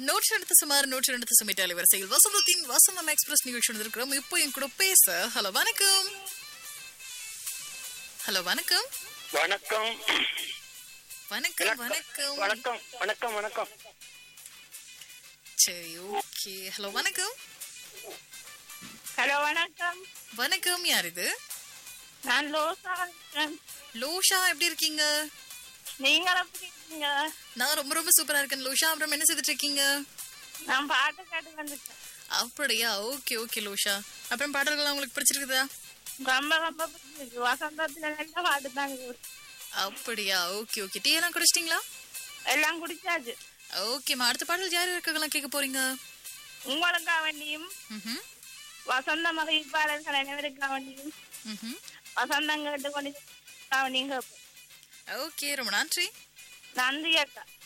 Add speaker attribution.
Speaker 1: நூற்றி ரெண்டு சுமார் நூற்றி ரெண்டு சுமிட்டாலி வரிசையில் வசந்தத்தின் வசந்தம் எக்ஸ்பிரஸ் நிகழ்ச்சி இருக்கிறோம் இப்போ என் கூட பேச ஹலோ வணக்கம் ஹலோ வணக்கம்
Speaker 2: வணக்கம்
Speaker 1: வணக்கம் வணக்கம்
Speaker 2: வணக்கம் வணக்கம் வணக்கம்
Speaker 1: சரி ஓகே ஹலோ வணக்கம்
Speaker 3: ஹலோ வணக்கம்
Speaker 1: வணக்கம் யார் இது
Speaker 3: நான் லோசா இருக்கேன்.
Speaker 1: லோஷா எப்படி இருக்கீங்க
Speaker 3: நீங்க எப்படி இருக்கீங்க
Speaker 1: நான் ரொம்ப ரொம்ப சூப்பரா இருக்கேன் லோஷா அப்புறம் என்ன செய்துட்டு இருக்கீங்க
Speaker 3: நான் பாட்டு கேட்டு வந்துட்டேன்
Speaker 1: அப்படியா ஓகே ஓகே லோஷா அப்புறம் பாடல்கள் உங்களுக்கு பிடிச்சிருக்குதா
Speaker 3: ரொம்ப ரொம்ப பிடிச்சிருக்கு வசந்தத்துல நல்ல பாட்டு தாங்க
Speaker 1: அப்படியா ஓகே ஓகே டீ எல்லாம் குடிச்சிட்டீங்களா
Speaker 3: எல்லாம் குடிச்சாச்சு
Speaker 1: ஓகேம்மா அடுத்த பாடல் யார் இருக்கலாம் கேட்க போறீங்க
Speaker 3: உங்களுக்கா வேண்டியும்
Speaker 1: ம்ஹும்
Speaker 3: வசந்த மகிழ்ப்பாளர்கள் அனைவருக்கா வேண்டியும்
Speaker 1: ம்ஹும்
Speaker 3: வசந்தம் கேட்டு கொண்டு வேண்டியும் கேட்போம்.
Speaker 1: ஓகே ரொம்ப நன்றி
Speaker 3: நன்றி அக்கா